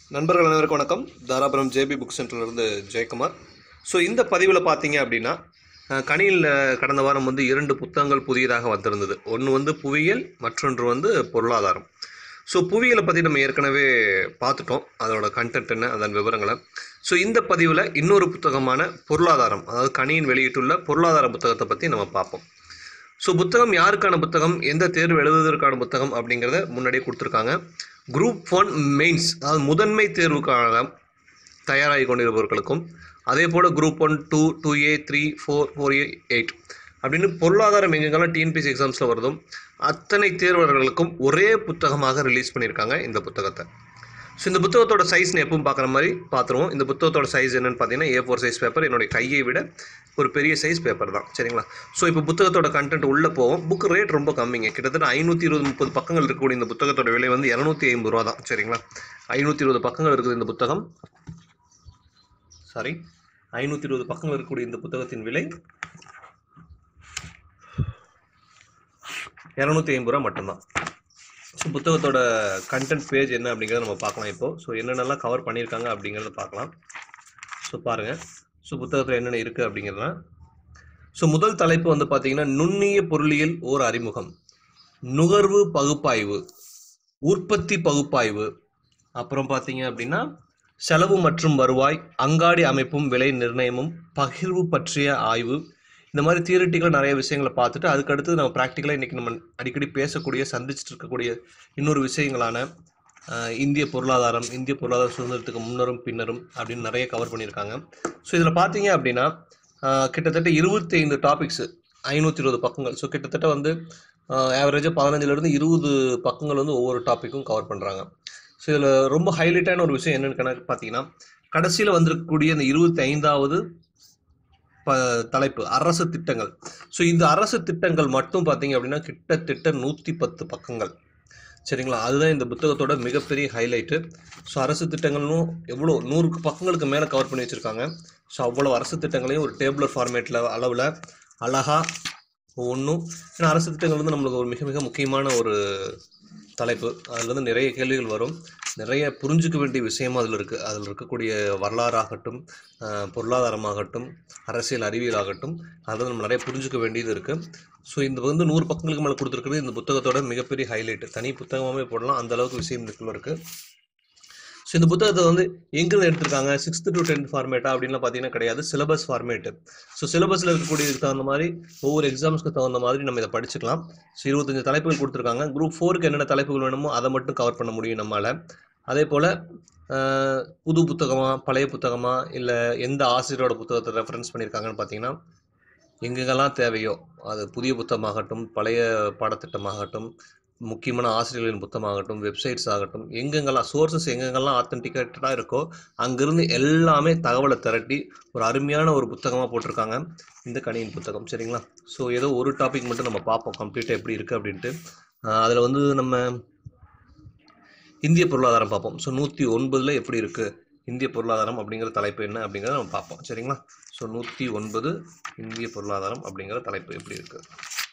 நண்பர்கள் அனைவருக்கும் வணக்கம் தாராபுரம் ஜேபி புக் சென்டர்லேருந்து ஜெயக்குமார் ஸோ இந்த பதிவில் பார்த்தீங்க அப்படின்னா அஹ், கணியில் கடந்த வாரம் வந்து இரண்டு புத்தகங்கள் புதியதாக வந்திருந்தது ஒன்று வந்து புவியியல் மற்றொன்று வந்து பொருளாதாரம் ஸோ புவியியலை பற்றி நம்ம ஏற்கனவே பார்த்துட்டோம் அதோட கண்டென்ட் என்ன அதன் விவரங்களை ஸோ இந்த பதிவில் இன்னொரு புத்தகமான பொருளாதாரம் அதாவது கணியின் வெளியிட்டுள்ள பொருளாதார புத்தகத்தை பற்றி நம்ம பார்ப்போம் ஸோ புத்தகம் யாருக்கான புத்தகம் எந்த தேர்வு எழுதுவதற்கான புத்தகம் அப்படிங்கிறத முன்னாடியே கொடுத்துருக்காங்க குரூப் ஒன் மெயின்ஸ் அதாவது முதன்மை தேர்வுக்காக தயாராகி கொண்டிருப்பவர்களுக்கும் அதே போல் group one two two A three four four A eight அப்படின்னு பொருளாதாரம் எங்கெங்கெல்லாம் டிஎன்பிசி எக்ஸாம்ஸில் வருதும் அத்தனை தேர்வர்களுக்கும் ஒரே புத்தகமாக ரிலீஸ் பண்ணியிருக்காங்க இந்த புத்தகத்தை ஸோ இந்த புத்தகத்தோட சைஸ் எப்பவும் பார்க்குற மாதிரி பார்த்துருவோம் இந்த புத்தகத்தோட சைஸ் என்னன்னு பார்த்தீங்கன்னா ஏ ஃபோர் சைஸ் பேப்பர் என்னுடைய கையை விட ஒரு பெரிய சைஸ் பேப்பர் தான் சரிங்களா ஸோ இப்போ புத்தகத்தோட கண்டென்ட் உள்ளே போவோம் புக் ரேட் ரொம்ப கம்மிங்க கிட்டத்தட்ட ஐநூற்றி இருபது முப்பது பக்கங்கள் இருக்கக்கூடிய இந்த புத்தகத்தோட விலை வந்து இரநூத்தி ஐம்பது ரூபா தான் சரிங்களா ஐநூற்றி இருபது பக்கங்கள் இருக்குது இந்த புத்தகம் சாரி ஐநூற்றி இருபது பக்கங்கள் இருக்கக்கூடிய இந்த புத்தகத்தின் விலை இரநூத்தி ஐம்பது ரூபா மட்டும்தான் ஸோ புத்தகத்தோட கண்டென்ட் பேஜ் என்ன அப்படிங்கிறத நம்ம பார்க்கலாம் இப்போ ஸோ என்னென்னலாம் கவர் பண்ணியிருக்காங்க அப்படிங்கிறத பார்க்கலாம் ஸோ பாருங்கள் ஸோ புத்தகத்தில் என்னென்ன இருக்குது அப்படிங்கிறதுலாம் ஸோ முதல் தலைப்பு வந்து பார்த்தீங்கன்னா நுண்ணிய பொருளியல் ஓர் அறிமுகம் நுகர்வு பகுப்பாய்வு உற்பத்தி பகுப்பாய்வு அப்புறம் பார்த்தீங்க அப்படின்னா செலவு மற்றும் வருவாய் அங்காடி அமைப்பும் விலை நிர்ணயமும் பகிர்வு பற்றிய ஆய்வு இந்த மாதிரி தியரிட்டிக்கல் நிறைய விஷயங்களை பார்த்துட்டு அதுக்கடுத்து நம்ம ப்ராக்டிக்கலாக இன்றைக்கி நம்ம அடிக்கடி பேசக்கூடிய சந்திச்சுட்டு இருக்கக்கூடிய இன்னொரு விஷயங்களான ஆஹ், இந்திய பொருளாதாரம் இந்திய பொருளாதார சுதந்திரத்துக்கு முன்னரும் பின்னரும் அப்படின்னு நிறைய கவர் பண்ணியிருக்காங்க ஸோ இதில் பார்த்தீங்க அப்படின்னா ஆஹ், கிட்டத்தட்ட இருபத்தி ஐந்து டாபிக்ஸு ஐநூற்றி இருபது பக்கங்கள் ஸோ கிட்டத்தட்ட வந்து ஆவரேஜாக பதினஞ்சுலேருந்து இருபது பக்கங்கள் வந்து ஒவ்வொரு டாப்பிக்கும் கவர் பண்ணுறாங்க ஸோ இதில் ரொம்ப ஹைலைட்டான ஒரு விஷயம் என்னன்னு கணக்கு பார்த்தீங்கன்னா கடைசியில் வந்திருக்கக்கூடிய இந்த இருபத்தி ஐந்தாவது ப தலைப்பு அரசு திட்டங்கள் ஸோ இந்த அரசு திட்டங்கள் மட்டும் பார்த்தீங்க அப்படின்னா கிட்டத்தட்ட நூற்றி பத்து பக்கங்கள் சரிங்களா அதுதான் இந்த புத்தகத்தோட மிகப்பெரிய ஹைலைட்டு ஸோ அரசு திட்டங்களும் எவ்வளோ நூறு பக்கங்களுக்கு மேலே கவர் பண்ணி வச்சுருக்காங்க ஸோ அவ்வளோ அரசு திட்டங்களையும் ஒரு டேபிளர் ஃபார்மேட்டில் அளவில் அழகாக ஒவ்வொன்றும் ஏன்னா அரசு திட்டங்கள் வந்து நம்மளுக்கு ஒரு மிக மிக முக்கியமான ஒரு தலைப்பு அதில் வந்து நிறைய கேள்விகள் வரும் நிறைய புரிஞ்சுக்க வேண்டிய விஷயமும் அதில் இருக்குது அதில் இருக்கக்கூடிய வரலாறாகட்டும் ஆஹ், பொருளாதாரமாகட்டும் அரசியல் அறிவியல் ஆகட்டும் அதில் நம்ம நிறைய புரிஞ்சுக்க வேண்டியது இருக்குது ஸோ இந்த வந்து நூறு பக்கங்களுக்கு மேலே கொடுத்துருக்கிறது இந்த புத்தகத்தோட மிகப்பெரிய ஹைலைட் தனி புத்தகமாகவே போடலாம் அந்த அளவுக்கு விஷயம் இதுக்குள்ள இருக்குது ஸோ இந்த புத்தகத்தை வந்து எங்கிருந்து எடுத்திருக்காங்க சிக்ஸ்த் டு டென்த் ஃபார்மேட்டா அப்படின்லாம் பார்த்தீங்கன்னா கிடையாது சிலபஸ் ஃபார்மேட்டு ஸோ சிலபஸில் இருக்கக்கூடியதுக்கு தகுந்த மாதிரி ஒவ்வொரு எக்ஸாம்ஸ்க்கு தகுந்த மாதிரி நம்ம இதை படிச்சுக்கலாம் ஸோ இருபத்தஞ்சு தலைப்புகள் கொடுத்துருக்காங்க குரூப் ஃபோருக்கு என்னென்ன தலைப்புகள் வேணுமோ அதை மட்டும் கவர் பண்ண முடியும் நம்மளால் அதே போல் புது புத்தகமா பழைய புத்தகமா இல்லை எந்த ஆசிரியரோட புத்தகத்தை ரெஃபரன்ஸ் பண்ணியிருக்காங்கன்னு பார்த்தீங்கன்னா எங்கெங்கெல்லாம் தேவையோ அது புதிய புத்தகமாகட்டும் பழைய பாடத்திட்டமாகட்டும் முக்கியமான ஆசிரியர்களின் புத்தகமாகட்டும் வெப்சைட்ஸ் ஆகட்டும் எங்கெங்கெல்லாம் சோர்சஸ் எங்கெங்கெல்லாம் ஆத்தென்டிகேட்டடாக இருக்கோ அங்கிருந்து எல்லாமே தகவலை திரட்டி ஒரு அருமையான ஒரு புத்தகமாக போட்டிருக்காங்க இந்த கணியின் புத்தகம் சரிங்களா ஸோ ஏதோ ஒரு டாபிக் மட்டும் நம்ம பார்ப்போம் கம்ப்ளீட்டாக எப்படி இருக்குது அப்படின்ட்டு அதில் வந்து நம்ம இந்திய பொருளாதாரம் பார்ப்போம் ஸோ நூற்றி ஒன்பதில் எப்படி இருக்குது இந்திய பொருளாதாரம் அப்படிங்கிற தலைப்பு என்ன அப்படிங்கிறத நம்ம பார்ப்போம் சரிங்களா ஸோ நூற்றி ஒன்பது இந்திய பொருளாதாரம் அப்படிங்கிற தலைப்பு எப்படி இருக்குது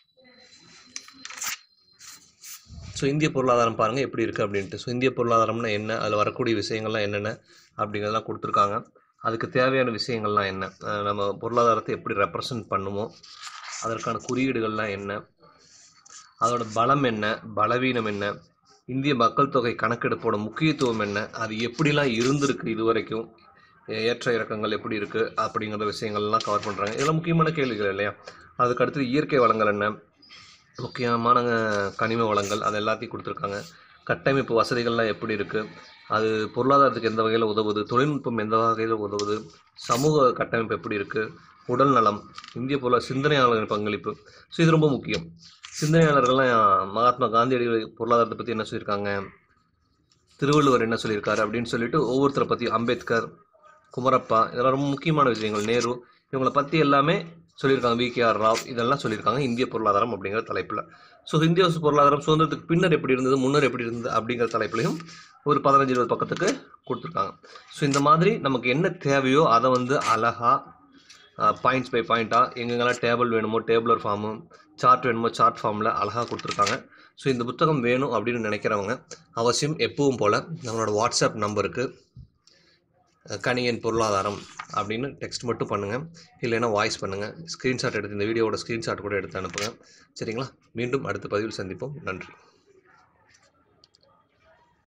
ஸோ இந்திய பொருளாதாரம் பாருங்கள் எப்படி இருக்குது அப்படின்ட்டு ஸோ இந்திய பொருளாதாரம்னா என்ன அதில் வரக்கூடிய விஷயங்கள்லாம் என்னென்ன அப்படிங்கிறதெல்லாம் கொடுத்துருக்காங்க அதுக்கு தேவையான விஷயங்கள்லாம் என்ன அஹ் நம்ம பொருளாதாரத்தை எப்படி ரெப்ரசன்ட் பண்ணுமோ அதற்கான குறியீடுகள்லாம் என்ன அதோட பலம் என்ன பலவீனம் என்ன இந்திய மக்கள் தொகை கணக்கெடுப்போட முக்கியத்துவம் என்ன அது எப்படிலாம் இருந்திருக்கு இது வரைக்கும் ஏ- ஏற்ற இறக்கங்கள் எப்படி இருக்குது அப்படிங்கிற விஷயங்கள்லாம் கவர் பண்ணுறாங்க இதெல்லாம் முக்கியமான கேள்விகள் இல்லையா அதுக்கு அடுத்து இயற்கை வளங்கள் என்ன முக்கியமான கனிம வளங்கள் அது எல்லாத்தையும் கொடுத்துருக்காங்க கட்டமைப்பு வசதிகள்லாம் எப்படி இருக்குது அது பொருளாதாரத்துக்கு எந்த வகையில் உதவுது தொழில்நுட்பம் எந்த வகையில் உதவுது சமூக கட்டமைப்பு எப்படி இருக்குது உடல் நலம் இந்திய பொருளாதார சிந்தனையாளர்களின் பங்களிப்பு ஸோ இது ரொம்ப முக்கியம் சிந்தனையாளர்கள்லாம் மகாத்மா காந்தியடிகள் பொருளாதாரத்தை பற்றி என்ன சொல்லியிருக்காங்க திருவள்ளுவர் என்ன சொல்லியிருக்காரு அப்படின்னு சொல்லிட்டு ஒவ்வொருத்தரை பற்றி அம்பேத்கர் குமரப்பா இதெல்லாம் ரொம்ப முக்கியமான விஷயங்கள் நேரு இவங்களை பற்றி எல்லாமே சொல்லியிருக்காங்க வி கே ஆர் ராவ் இதெல்லாம் சொல்லியிருக்காங்க இந்திய பொருளாதாரம் அப்படிங்கிற தலைப்பில் ஸோ இந்திய பொருளாதாரம் சுதந்திரத்துக்கு பின்னர் எப்படி இருந்தது முன்னர் எப்படி இருந்தது அப்படிங்கிற தலைப்புலையும் ஒரு பதினஞ்சு இருபது பக்கத்துக்கு கொடுத்துருக்காங்க ஸோ இந்த மாதிரி நமக்கு என்ன தேவையோ அதை வந்து அழகாக பாயிண்ட்ஸ் பை பாயிண்ட்டாக எங்கெங்கெல்லாம் டேபிள் வேணுமோ டேபிளர் ஃபார்மு சார்ட் வேணுமோ சார்ட் ஃபார்மில் அழகாக கொடுத்துருக்காங்க ஸோ இந்த புத்தகம் வேணும் அப்படின்னு நினைக்கிறவங்க அவசியம் எப்பவும் போல் நம்மளோட வாட்ஸ்அப் நம்பருக்கு கணியன் பொருளாதாரம் அப்படின்னு டெக்ஸ்ட் மட்டும் பண்ணுங்கள் இல்லைன்னா வாய்ஸ் பண்ணுங்கள் ஸ்க்ரீன்ஷாட் எடுத்து இந்த வீடியோவோட ஸ்க்ரீன்ஷாட் கூட எடுத்து அனுப்புங்க சரிங்களா மீண்டும் அடுத்த பதிவில் சந்திப்போம் நன்றி